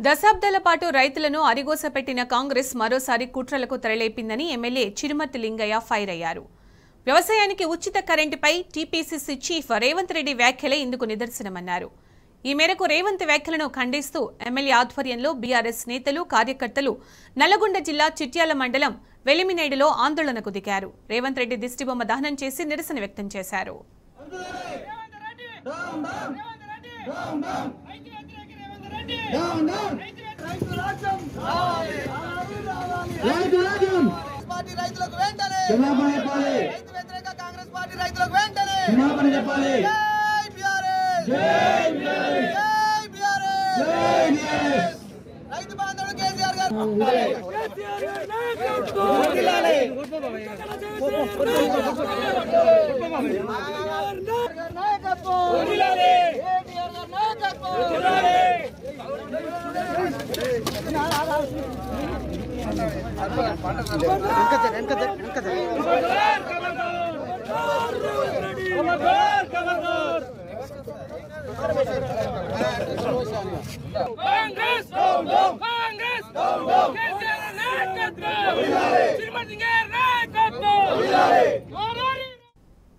దశాబ్దాల పాటు రైతులను అరిగోసపెట్టిన కాంగ్రెస్ మరోసారి కుట్రలకు తెరలేపిందని ఎమ్మెల్యే చిరుమర్తి లింగయ్య ఫైర్ అయ్యారు వ్యవసాయానికి ఉచిత కరెంటుపై టీపీసీసీ చీఫ్ రేవంత్ రెడ్డి వ్యాఖ్యలే ఇందుకు నిదర్శనమన్నారు ఈ మేరకు రేవంత్ వ్యాఖ్యలను ఖండిస్తూ ఎమ్మెల్యే ఆధ్వర్యంలో బీఆర్ఎస్ నేతలు కార్యకర్తలు నల్లగొండ జిల్లా చిట్యాల మండలం వెలిమినేడులో ఆందోళనకు దిగారు రేవంత్ రెడ్డి దిష్టిబొమ్మ దహనం చేసి నిరసన వ్యక్తం చేశారు రైతు రాజ్యం పార్టీ రైతులకు వెంటనే క్షమాపణ చెప్పాలి రైతు వ్యతిరేక కాంగ్రెస్ పార్టీ రైతులకు వెంటనే క్షమాపణ చెప్పాలి జై బీఆర్ఎస్ జై బీఆర్ఎస్ జై బీఆర్ఎస్. రైతు బాంధవుడు కేసీఆర్ గారు కాంగ్రెస్ కాంగ్రెస్ కేసీఆర్ నాయకత్వం శ్రీమతి గారి